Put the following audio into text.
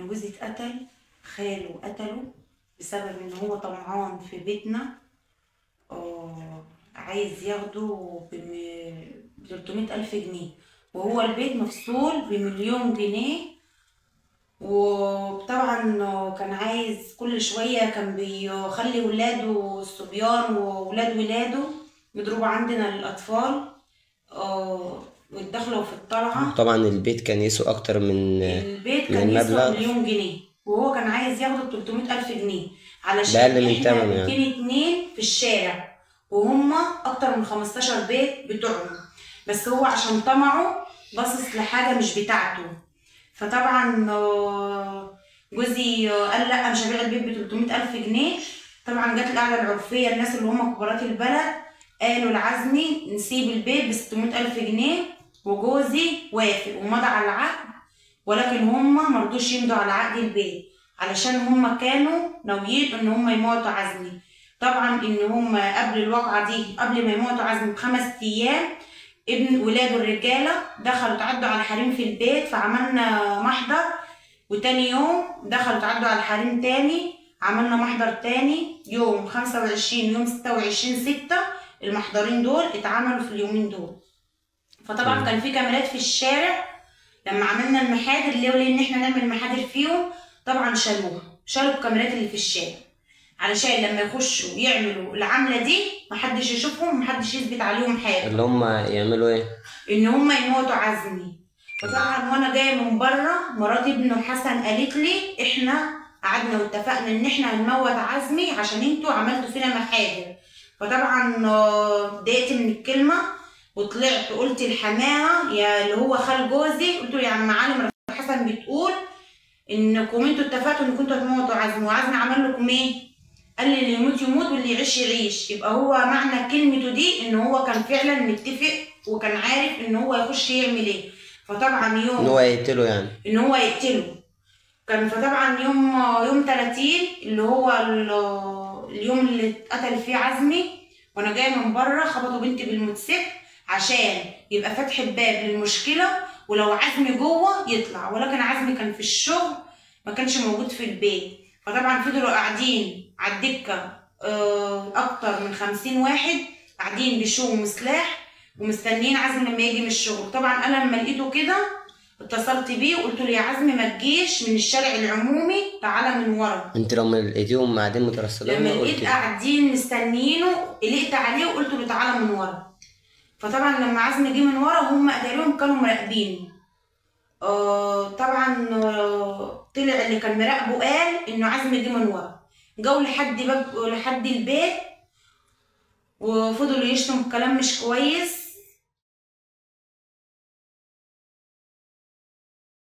ان جوزي اتقتل خاله قتله بسبب ان هو طمعان في بيتنا آه، عايز ياخده ب 300 ألف جنيه وهو البيت مفصول بمليون جنيه وطبعا كان عايز كل شوية كان بيخلي ولاده الصبيان وولاد ولاده يضربوا عندنا الأطفال آه، ويتدخلوا في الطلعة طبعا البيت كان يسوى اكتر من البيت من كان يسوى المبلغ؟ مليون جنيه وهو كان عايز ياخده ب 300 ألف جنيه علشان ده أقل من احنا تمنه يعني. 202 في الشارع وهما أكتر من 15 بيت بتوعهم بس هو عشان طمعه باصص لحاجة مش بتاعته فطبعا آه، جوزي آه، قال لا مش هبيع البيت ب 300 ألف جنيه طبعا جت القعدة العرفية الناس اللي هم كبارات البلد قالوا لعزمي نسيب البيت ب 600 ألف جنيه وجوزي وافق ومضى على العقد ولكن هما مرضوش يمضوا على عقد البيت علشان هما كانوا ناويين ان هما يموتوا عزمي طبعا ان هما قبل الواقعة دي قبل ما يموتوا عزمي بخمس ايام ابن ولاده الرجالة دخلوا تعدوا على حريم في البيت فعملنا محضر وتاني يوم دخلوا تعدوا على حريم تاني عملنا محضر تاني يوم خمسة وعشرين يوم ستة وعشرين ستة المحضرين دول اتعملوا في اليومين دول فطبعا كان في كاميرات في الشارع لما عملنا المحاضر اللي هو ان احنا نعمل محاضر فيهم طبعا شالوها شالوا الكاميرات اللي في الشارع علشان لما يخشوا يعملوا العملة دي محدش يشوفهم محدش يثبت عليهم حاجة اللي هم يعملوا ايه ان هم يموتوا عزمي فطبعا وانا جايه من بره مرات ابنه حسن قالت لي احنا قعدنا واتفقنا ان احنا هنموت عزمي عشان انتوا عملتوا فينا محاجر فطبعا آه، اتضايقت من الكلمه وطلعت قلت لحماها يا اللي هو خال جوزي قلت له يا عم علي مرات حسن بتقول انكم انتوا اتفقتوا انكم انتوا هتموتوا عزمي وعزمي عمل لكم ايه؟ قال لي اللي يموت يموت واللي يعيش يعيش يبقى هو معنى كلمته دي ان هو كان فعلا متفق وكان عارف ان هو يخش يعمل ايه فطبعا ان يوم هو يقتله يعني ان هو يقتله كان فطبعا يوم يوم 30 اللي هو ال- اليوم اللي اتقتل فيه عزمي وانا جايه من بره خبطوا بنتي بالموتوسيكل عشان يبقى فتح الباب للمشكله ولو عزمي جوه يطلع ولكن عزمي كان في الشغل ما كانش موجود في البيت فطبعا فضلوا قاعدين على الدكه آه، اكتر من خمسين واحد قاعدين بشوم وسلاح ومستنيين عزمي لما يجي من الشغل طبعا انا لما لقيته كده اتصلت بيه وقلت له يا عزمي ما تجيش من الشارع العمومي تعالى من ورا انت لما لقيتيهم قاعدين مترصدين لما قلت لقيت قاعدين مستنيينه قلقت عليه وقلت له تعالى من ورا فطبعا لما عزمي جه من ورا هم اتاريهم كانوا مراقبينه آه طبعا آه طلع اللي كان مراقبه قال انه عزمي جه من ورا جو لحد باب لحد البيت وفضلوا يشتموا كلام مش كويس